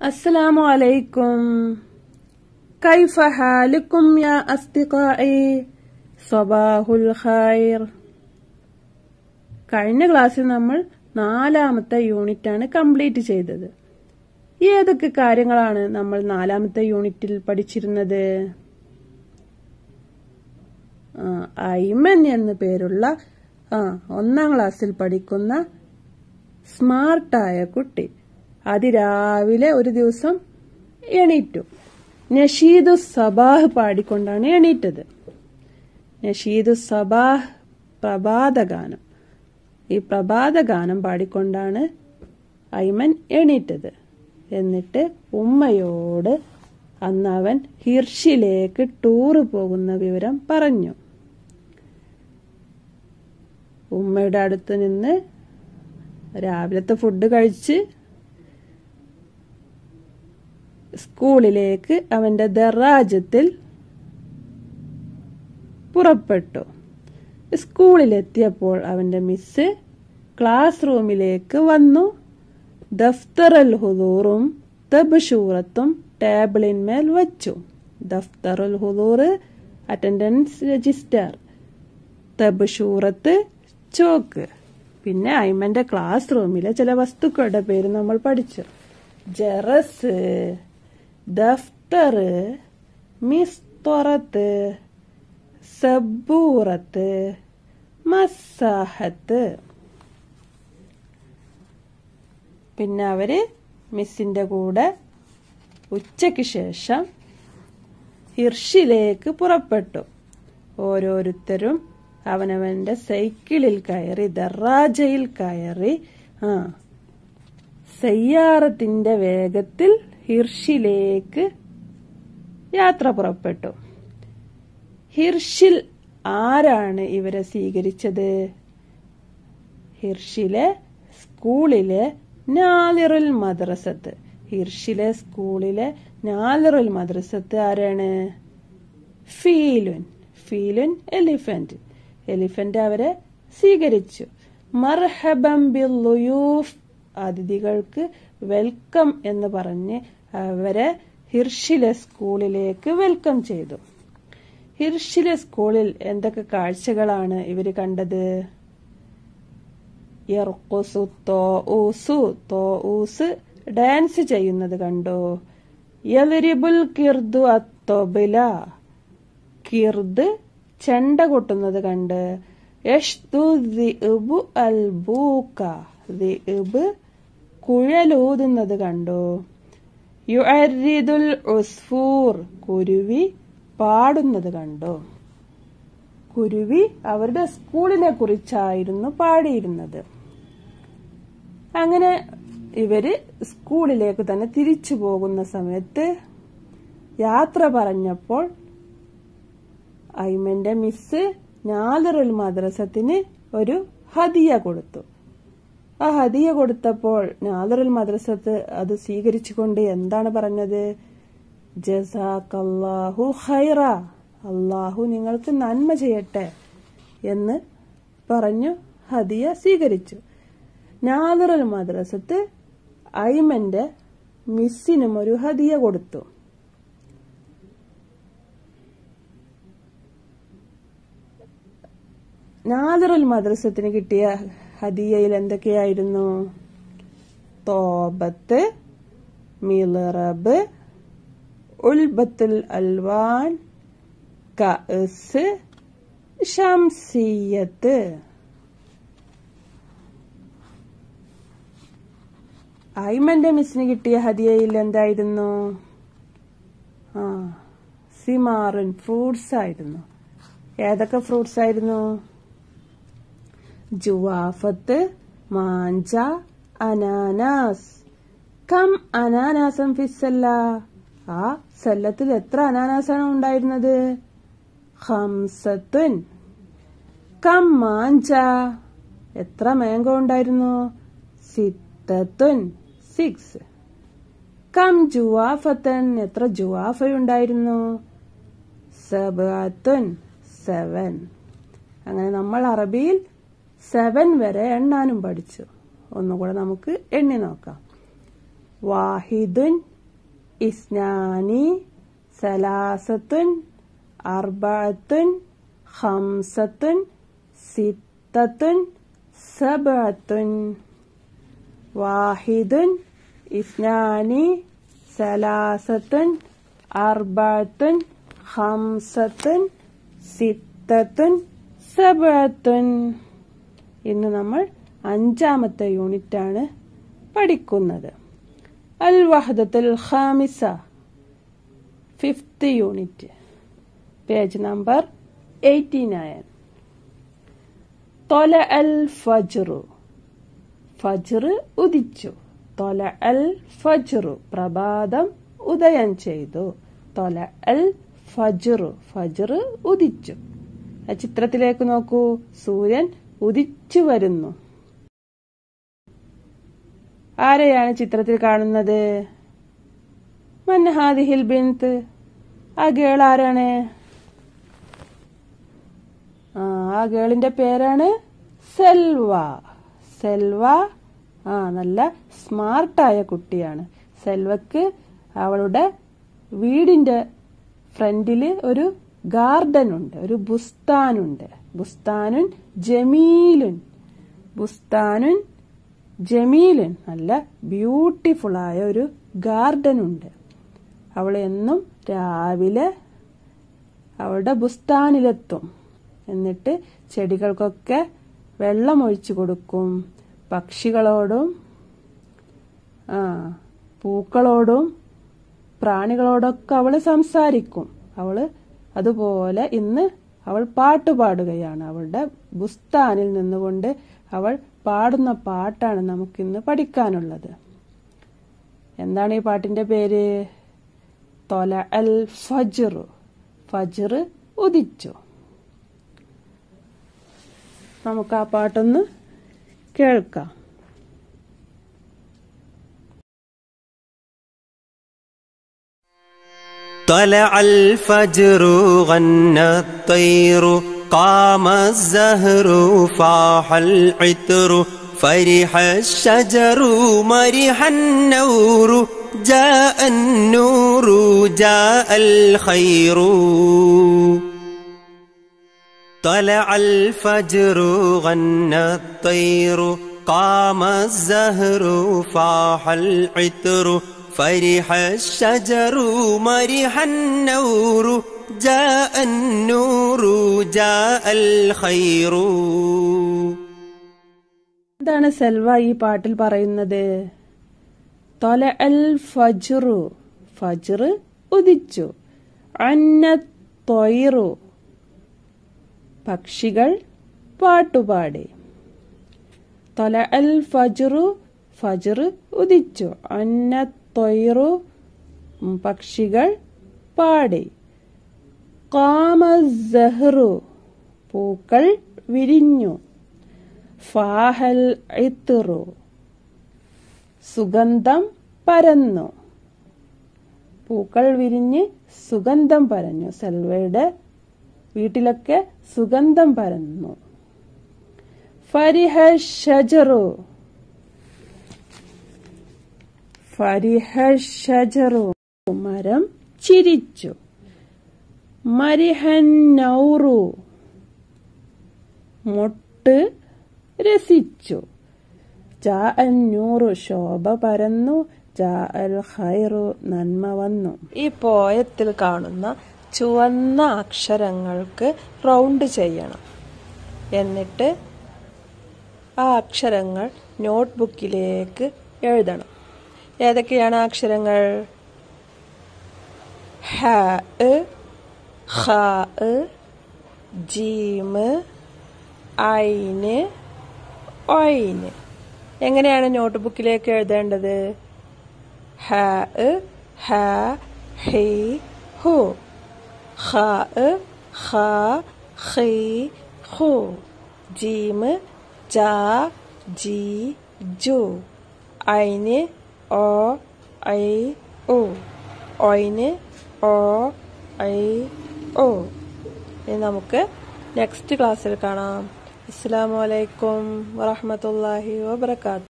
السلام عليكم كيف حالكم يا أصدقائي صباح الخير കഴിഞ്ഞ ക്ലാസ്സിൽ നമ്മൾ നാലാമത്തെ യൂണിറ്റാണ് കംപ്ലീറ്റ് ചെയ്തത് ഏതൊക്കെ കാര്യങ്ങളാണ് നമ്മൾ നാലാമത്തെ യൂണിറ്റിൽ പഠിച്ചിരുന്നത് ആ, ഐമൻ എന്നു പേരുള്ള ആ ഒന്നാം ക്ലാസ്സിൽ പഠിക്കുന്ന സ്മാർട്ടായ കുട്ടി അതിരാവിലെ ഒരു ദിവസം എണീറ്റു നഷീദു സബാഹ് പാടിക്കൊണ്ടാണ് എണീറ്റത് നഷീദു സബാഹ് പ്രഭാതഗാനം ഈ പ്രഭാതഗാനം പാടിക്കൊണ്ടാണ് ഐമൻ എണീറ്റത് എന്നിട്ട് ഉമ്മയോട് അന്ന് അവൻ ഹിർഷിലേക്ക് ടൂറ് പോകുന്ന വിവരം പറഞ്ഞു ഉമ്മയുടെ അടുത്ത് നിന്ന് രാവിലത്തെ ഫുഡ് കഴിച്ച് സ്കൂളിലേക്ക് അവന്റെ ദറാജത്തിൽ പുറപ്പെട്ടു സ്കൂളിലെത്തിയപ്പോൾ അവന്റെ മിസ് ക്ലാസ് റൂമിലേക്ക് വന്നു ദഫ്തറൽ ഹുദൂറും തബ്ഷൂറത്തും ടേബിളിന്മേൽ വച്ചു ദഫ്തറുൽ ഹുദൂർ അറ്റൻഡൻസ് രജിസ്റ്റർ തബ്ഷൂറത്ത് ചോക്ക് പിന്നെ ഐമന്റെ ക്ലാസ് റൂമിലെ ചില വസ്തുക്കളുടെ പേര് നമ്മൾ പഠിച്ചു ജറസ് ദഫ്തർ മിസ്തൊറത്ത് സബൂറത്ത് മസാഹത്ത് പിന്നെ അവര് മിസ്സിന്റെ കൂടെ ഉച്ചയ്ക്ക് ശേഷം ഹിർഷിലേക്ക് പുറപ്പെട്ടു ഓരോരുത്തരും അവനവന്റെ സൈക്കിളിൽ കയറി ദറാജയിൽ കയറി ആ സയ്യാറത്തിന്റെ വേഗത്തിൽ ഹിർഷിലേക്ക് യാത്ര പുറപ്പെട്ടു ഹിർഷിൽ ആരാണ് ഇവരെ സ്വീകരിച്ചത് ഹിർഷിലെ സ്കൂളിലെ നാലിറുൽ മദ്രസത്ത് ഹിർഷിലെ സ്കൂളിലെ നാലിറുൽ മദ്രസത്ത് ആരാണ് ഫീലുൻ ഫീലുൻ എലിഫന്റ് എലിഫന്റ് അവരെ സ്വീകരിച്ചു മർഹബം ബില്ലുയൂഫ് അതിഥികൾക്ക് വെൽക്കം എന്ന് പറഞ്ഞ് അവരെ ഹിർഷിലെ സ്കൂളിലേക്ക് വെൽക്കം ചെയ്തു ഹിർഷിലെ സ്കൂളിൽ എന്തൊക്കെ കാഴ്ചകളാണ് ഇവര് കണ്ടത് യർക്കുസു തോഊസു തോഊസ് ഡാൻസ് ചെയ്യുന്നത് കണ്ടു യലിരിബുൽ കിർദു അത്തൊബില കിർദ് ചെണ്ട കൊട്ടുന്നത് കണ്ട് യഷ്തു ദിഉബു അൽ ബൂക്ക ദിഉബ് കുഴലൂതുന്നത് കണ്ടു യുഅരിദുൽ ഉസ്ഫൂർ കുരുവി പാടുന്നത് കണ്ടു കുരുവി അവരുടെ സ്കൂളിനെ കുറിച്ചായിരുന്നു പാടിയിരുന്നത് അങ്ങനെ ഇവര് സ്കൂളിലേക്ക് തന്നെ തിരിച്ചു പോകുന്ന സമയത്ത് യാത്ര പറഞ്ഞപ്പോൾ ഐമന്റെ മിസ് നാദറുൽ മദ്രസത്തിന് ഒരു ഹദിയ കൊടുത്തു ആ ഹദിയ കൊടുത്തപ്പോൾ നാദറുൽ മദ്രസത്ത് അത് സ്വീകരിച്ചുകൊണ്ട് എന്താണ് പറഞ്ഞത് ജസാഖല്ലാഹു ഖൈറ അള്ളാഹു നിങ്ങൾക്ക് നന്മ ചെയ്യട്ടെ എന്ന് പറഞ്ഞു ഹദിയ സ്വീകരിച്ചു നാദറുൽ മദ്രസത്ത് ഐമന്റെ മിസ്സിനും ഒരു ഹദിയ കൊടുത്തു നാദറുൽ മദ്രസത്തിന് കിട്ടിയ ഹദിയയിൽ എന്തൊക്കെയായിരുന്നു തോബത്ത് മിലറബ് ഉൽബത്തുൽ അൽവാൻ കഅസ് ഷംസിയത്ത് ഐമന്റെ മിസ്സിന് കിട്ടിയ ഹദിയയിൽ എന്തായിരുന്നു ആ സിമാറിൻ ഫ്രൂട്ട്സ് ആയിരുന്നു ഏതൊക്കെ ഫ്രൂട്ട്സ് ആയിരുന്നു ജുവാഫത്ത് മാഞ്ച അനാനാസ് കം അനാനാസം ഫിസല്ല ആ സല്ലത്തിൽ എത്ര അനാനാസാണ് ഉണ്ടായിരുന്നത് ഹംസത്തുൻ കം മാഞ്ച എത്ര മാങ്കോ ഉണ്ടായിരുന്നു സിത്തത്തുൻ സിക്സ് കം ജുവാഫത്തൻ എത്ര ജുവാഫയുണ്ടായിരുന്നു സബാത്തുൻ സെവൻ അങ്ങനെ നമ്മൾ അറബിയിൽ സെവൻ വരെ എണ്ണാനും പഠിച്ചു ഒന്നുകൂടെ നമുക്ക് എണ്ണി നോക്കാം വാഹിദുൻ ഇസ്നാനി സലാസത്തുൻ അർബഅത്തുൻ ഖംസത്തുൻ സിത്തത്തുൻ സബഅത്തുൻ വാഹിദുൻ ഇസ്നാനി സലാസത്തുൻ അർബഅത്തുൻ ഖംസത്തുൻ സിത്തത്തുൻ സബഅത്തുൻ ഇന്ന് നമ്മൾ അഞ്ചാമത്തെ യൂണിറ്റാണ് പഠിക്കുന്നത് അൽ വഹദത്തുൽ ഖാമിസ fifth unit page number eighty nine തൊല അൽ ഫജ്റു ഫജ്ർ ഉദിച്ചു തൊല അൽ ഫജ്റു പ്രഭാതം ഉദയം ചെയ്തു തൊല അൽ ഫജ്റു ഫജ്ർ ഉദിച്ചു ആ ചിത്രത്തിലേക്ക് നോക്കൂ സൂര്യൻ ഉദിച്ചു വരുന്നു ആരെയാണ് ചിത്രത്തിൽ കാണുന്നത് മന്നഹാദിഹിൽ ബിന്ത് ആ ഗേൾ ആരാണ് ആ ആ ഗേളിന്റെ പേരാണ് സെൽവ സെൽവ ആ നല്ല സ്മാർട്ടായ കുട്ടിയാണ് സെൽവക്ക് അവളുടെ വീടിന്റെ ഫ്രണ്ടില് ഒരു ഗാർഡൻ ഉണ്ട് ഒരു ബുസ്താനുണ്ട് ബുസ്താനുൻ ജമീലുൻ ബുസ്താനുൻ ജമീലുൻ നല്ല ബ്യൂട്ടിഫുൾ ആയ ഒരു ഗാർഡൻ ഉണ്ട് അവൾ എന്നും രാവിലെ അവളുടെ ബുസ്താനിലെത്തും എന്നിട്ട് ചെടികൾക്കൊക്കെ വെള്ളം ഒഴിച്ചു കൊടുക്കും പക്ഷികളോടും ആ പൂക്കളോടും പ്രാണികളോടൊക്കെ അവള് സംസാരിക്കും അവള് അതുപോലെ ഇന്ന് അവൾ പാട്ട് പാടുകയാണ് അവളുടെ ബുസ്താനിൽ നിന്നുകൊണ്ട് അവൾ പാടുന്ന പാട്ടാണ് നമുക്കിന്ന് പഠിക്കാനുള്ളത് എന്താണ് ഈ പാട്ടിന്റെ പേര് തൊല അൽ ഫജ്റു ഫജ്ർ ഉദിച്ചു നമുക്ക് ആ പാട്ടൊന്ന് കേൾക്കാം طلع الفجر غنى الطير قام الزهر فاح العطر فرح الشجر مرح النور جاء النور جاء الخير طلع الفجر غنى الطير قام الزهر فاح العطر فرح الشجر مرح النور جاء النور جاء الخير എന്താണ് സെൽവ ഈ പാട്ടിൽ പറയുന്നത് തൊല അൽ ഫജ്റു ഫജ്ർ ഉദിച്ചു അന്ന തൊയറു പക്ഷികൾ പാട്ടുപാടി തൊല അൽ ഫജ്റു ഫജ്ർ ഉദിച്ചു അന്ന തൊയറു പക്ഷികൾ പാടി കാമ സഹ്റു പൂക്കൾ വിരിഞ്ഞു ഫാഹൽ ഇത്തുറു സുഗന്ധം പരന്നു പൂക്കൾ വിരിഞ്ഞ് സുഗന്ധം പരഞ്ഞു സെൽവയുടെ വീട്ടിലൊക്കെ സുഗന്ധം പരന്നു ഫരിഹ ഷജറു ഫരിഹ ഷജറു മരം ചിരിച്ചു മരിഹൻ നൗറു മൊട്ട് രസിച്ചു ജാ അൽ നൂറു ശോഭ പരന്നു ജാ അൽ ഖൈറു നന്മ വന്നു ഈ പോയത്തിൽ കാണുന്ന ചുവന്ന അക്ഷരങ്ങൾക്ക് റൗണ്ട് ചെയ്യണം എന്നിട്ട് ആ അക്ഷരങ്ങൾ നോട്ട്ബുക്കിലേക്ക് എഴുതണം ഏതൊക്കെയാണ് ആ അക്ഷരങ്ങൾ ഹ ഖ ജീമ് ഐന് ഒയിന് എങ്ങനെയാണ് നോട്ട്ബുക്കിലേക്ക് എഴുതേണ്ടത് ഹ ഹ ഹി ഹു ഖ ഖ ഖി ഹു ജീമ് ജാ ജി ജു ഐന് ഓ ഐ ഉ ഒയിന് ഓ ഐ ഓ ഇനി നമുക്ക് നെക്സ്റ്റ് ക്ലാസ്സിൽ കാണാം അസ്സാം വലൈക്കും വറഹമത്തല്ലാഹി വാബർക്കാത്തു